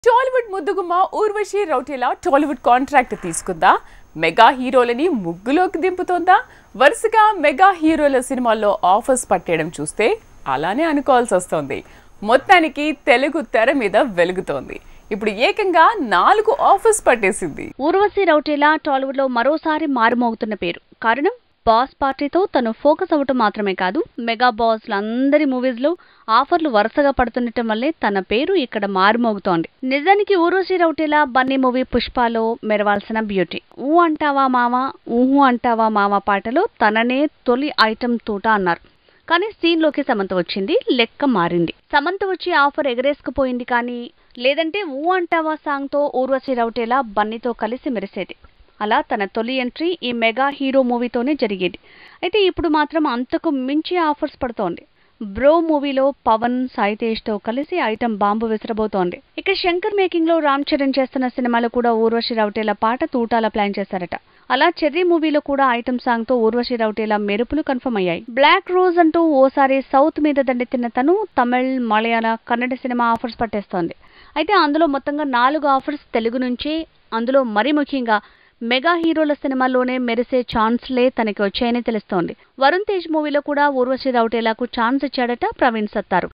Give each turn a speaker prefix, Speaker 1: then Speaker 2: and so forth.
Speaker 1: టాలీవుడ్ ముద్దుగుమ్మ ఊర్వశి రౌటేలా టాలీవుడ్ కాంట్రాక్ట్ తీసుకుందా మెగా హీరోలని ముగ్గులోకి దింపుతోందా వరుసగా మెగా హీరోల సినిమాల్లో ఆఫర్స్ పట్టేయడం చూస్తే అలానే అనుకోవాల్సి వస్తోంది మొత్తానికి తెలుగు తెర మీద వెలుగుతోంది ఇప్పుడు ఏకంగా నాలుగు ఆఫర్స్ పట్టేసింది
Speaker 2: ఊర్వశి రౌటేలా టాలీవుడ్ లో మరోసారి మారుమోగుతున్న పేరు కారణం బాస్ పార్టీతో తను ఫోకస్ అవ్వటం మాత్రమే కాదు మెగా బాస్లు అందరి మూవీస్ లో ఆఫర్లు వరుసగా పడుతుండటం వల్లే తన పేరు ఇక్కడ మారుమోగుతోంది నిజానికి ఊర్వశి రౌటేలా బన్నీ మూవీ పుష్పలో మెరవాల్సిన బ్యూటీ ఊ అంటావా మామ ఊహు అంటావా మామ పాటలో తననే తొలి ఐటమ్ తూట అన్నారు కానీ సీన్ లోకి సమంత వచ్చింది లెక్క మారింది సమంత వచ్చి ఆఫర్ ఎగరేసుకుపోయింది కానీ లేదంటే ఊ అంటావా సాంగ్ తో ఊర్వశి రౌటేలా బన్నీతో కలిసి మెరిసేది అలా తన తొలి ఎంట్రీ ఈ మెగా హీరో మూవీతోనే జరిగేది అయితే ఇప్పుడు మాత్రం అంతకు మించి ఆఫర్స్ పడుతోంది బ్రో మూవీలో పవన్ సాయి తేజ్ తో కలిసి ఐటమ్ బాంబు విసిరబోతోంది ఇక శంకర్ మేకింగ్ లో రామ్ చరణ్ చేస్తున్న సినిమాలో కూడా ఊర్వశి రౌటేలా పాట తూటాల ప్లాన్ చేశారట అలా చెర్రీ మూవీలో కూడా ఐటమ్ సాంగ్ తో ఊర్వశి రౌటేలా మెరుపులు కన్ఫర్మ్ అయ్యాయి బ్లాక్ రోజ్ అంటూ ఓసారి సౌత్ మీద దండెత్తిన తను తమిళ్ మలయాళ కన్నడ సినిమా ఆఫర్స్ పట్టేస్తోంది అయితే అందులో మొత్తంగా నాలుగు ఆఫర్స్ తెలుగు నుంచి అందులో మరీ ముఖ్యంగా మెగా హీరోల సినిమాల్లోనే మెరిసే ఛాన్స్లే తనకి వచ్చాయని తెలుస్తోంది వరుణ్ తేజ్ మూవీలో కూడా ఊర్వశి రౌటేలాకు ఛాన్స్ ఇచ్చాడట ప్రవీణ్ సత్తారు